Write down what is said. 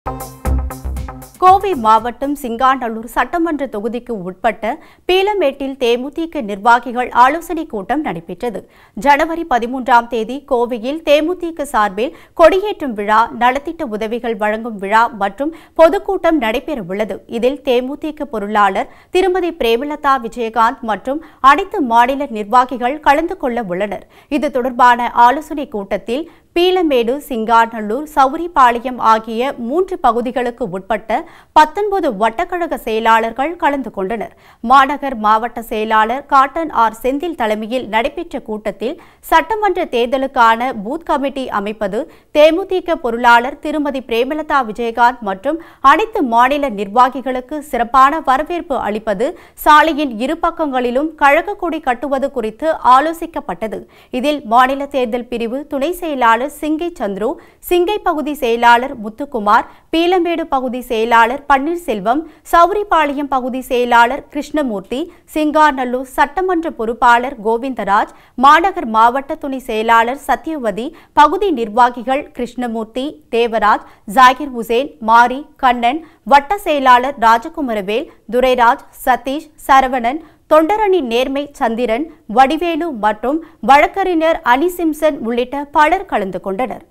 கோவை மாவட்டம் சிங்காநல்லூர் சட்டமன்ற தொகுதிக்கு உட்பட்ட பீலமேட்டில் தேமுதிக நிர்வாகிகள் ஆலோசனைக் கூட்டம் நடைபெற்றது ஜனவரி பதிமூன்றாம் தேதி கோவையில் தேமுதிக சார்பில் கொடியேற்றும் விழா நலத்திட்ட உதவிகள் வழங்கும் விழா மற்றும் பொதுக்கூட்டம் நடைபெறவுள்ளது இதில் தேமுதிக பொருளாளர் திருமதி பிரேமலதா விஜயகாந்த் மற்றும் அனைத்து மாநில நிர்வாகிகள் கலந்து கொள்ள உள்ளனர் இது தொடர்பான ஆலோசனைக் கூட்டத்தில் பீலமேடு சிங்காநல்லூர் சௌரிபாளையம் ஆகிய மூன்று பகுதிகளுக்கு உட்பட்ட பத்தொன்பது வட்டக்கழக செயலாளர்கள் கலந்து கொண்டனர் மாநகர் மாவட்ட செயலாளர் காட்டன் ஆர் செந்தில் தலைமையில் நடைபெற்ற கூட்டத்தில் சட்டமன்ற தேர்தலுக்கான பூத் கமிட்டி அமைப்பது தேமுதிக பொருளாளர் திருமதி பிரேமலதா விஜயகாந்த் மற்றும் அனைத்து மாநில நிர்வாகிகளுக்கு சிறப்பான வரவேற்பு அளிப்பது சாலையின் இரு பக்கங்களிலும் கழக கொடி கட்டுவது குறித்து ஆலோசிக்கப்பட்டது இதில் மாநில தேர்தல் பிரிவு துணை செயலாளர் சிங்கை சந்துரு சிங்கை பகுதி செயலாளர் முத்துக்குமார் பீலமேடு பகுதி செயலாளர் பன்னீர்செல்வம் சௌரிபாளையம் பகுதி செயலாளர் கிருஷ்ணமூர்த்தி சிங்காநல்லூர் சட்டமன்ற பொறுப்பாளர் கோவிந்தராஜ் மாநகர் மாவட்ட துணை செயலாளர் சத்யவதி பகுதி நிர்வாகிகள் கிருஷ்ணமூர்த்தி தேவராஜ் ஜாகிர் ஹுசேன் மாரி கண்ணன் வட்ட செயலாளர் ராஜகுமரவேல் துரைராஜ் சதீஷ் சரவணன் தொண்டரணி நேர்மை சந்திரன் வடிவேலு மற்றும் வழக்கறிஞர் அனி சிம்சன் உள்ளிட்ட பலர் கலந்து கொண்டனர்